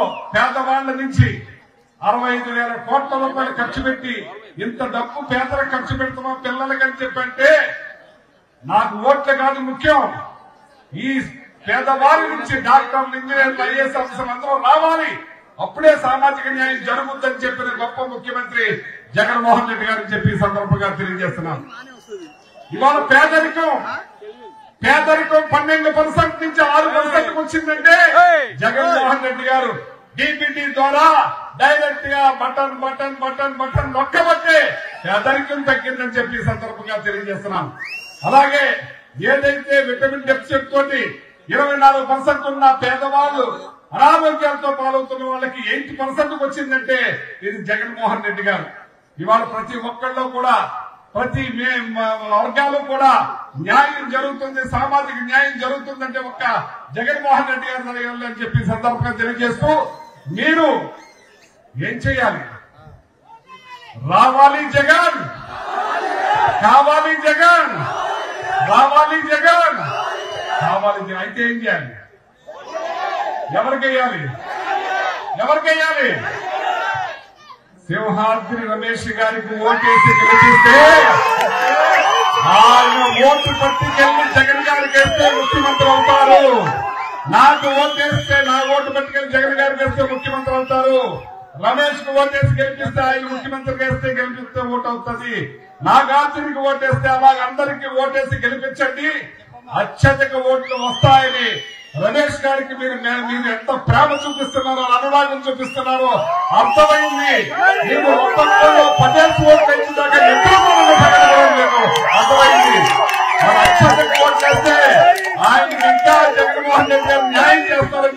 పేదవాళ్ల నుంచి అరవై ఐదు వేల కోట్ల రూపాయలు ఖర్చు పెట్టి ఇంత డబ్బు పేదలకు ఖర్చు పెడతామా పిల్లలకని చెప్పంటే నాకు ఓట్లు కాదు ముఖ్యం ఈ పేదవారి నుంచి డాక్టర్లు ఇంజనీర్లు ఐఏఎస్ ఆఫీసర్లు అందరూ రావాలి అప్పుడే సామాజిక న్యాయం జరుగుతుందని చెప్పిన గొప్ప ముఖ్యమంత్రి జగన్మోహన్ రెడ్డి గారిని చెప్పి ఈ సందర్భంగా తెలియజేస్తున్నాను ఇవాళ పేదరికం పేదరికం పన్నెండు పర్సెంట్ నుంచి ఆరు పర్సెంట్ వచ్చిందంటే జగన్మోహన్ రెడ్డి గారు డిపిటి ద్వారా డైరెక్ట్ గా బటన్ బటన్ బటన్ బటన్ నొక్కబట్టే పేదరికం తగ్గిందని చెప్పి ఈ సందర్భంగా తెలియజేస్తున్నాం అలాగే ఏదైతే విటమిన్ డెఫిసిట్ తోటి ఇరవై నాలుగు పర్సెంట్ ఉన్న పేదవాళ్ళు అనారోగ్యాలతో పాలవుతున్న వాళ్ళకి ఎయిట్ పర్సెంట్ వచ్చిందంటే ఇది జగన్మోహన్ రెడ్డి గారు ఇవాళ ప్రతి ఒక్కళ్ళు కూడా ప్రతి మే- మ- వర్గాలు కూడా న్యాయం జరుగుతుంది సామాజిక న్యాయం జరుగుతుందంటే ఒక్క జగన్మోహన్ రెడ్డి గారు జరగాలి అని చెప్పి ఈ సందర్భంగా తెలియజేస్తూ మీరు ఏం చేయాలి రావాలి జగన్ కావాలి జగన్ రావాలి జగన్ కావాలి జగన్ అయితే ఏం చేయాలి ఎవరికి వేయాలి ఎవరికి వేయాలి సింహాద్రి రమేష్ గారికి ఓటేసి గెలిపిస్తే ఆయన ఓటు పట్టుకెళ్లి జగన్ గారికి వేస్తే ముఖ్యమంత్రి అవుతారు నాకు ఓటేస్తే నా ఓటు పట్టుకెళ్లి జగన్ గారికి వేస్తే ముఖ్యమంత్రి అవుతారు రమేష్ కు ఓటేసి గెలిపిస్తే ఆయన ముఖ్యమంత్రి వేస్తే గెలిపిస్తే ఓటు అవుతుంది నా గార్జునికి ఓటేస్తే అలాగ అందరికీ ఓటేసి గెలిపించండి అత్యధిక ఓట్లు వస్తాయని రమేష్ గారికి మీరు మే- మీరు ఎంత ప్రేమ చూపిస్తున్నారో అనురాగం చూపిస్తున్నారో అర్థమైంది మీరు ఒక్కొక్కరు పదేసి ఓట్లు ఇచ్చిందాక ఎక్కడ కూడా సగం లేదు అర్థమైంది మరి అత్యధిక ఓట్లు వేస్తే ఆయనకి ఇంకా జగన్మోహన్ రెడ్డి గారు న్యాయం చేస్తారని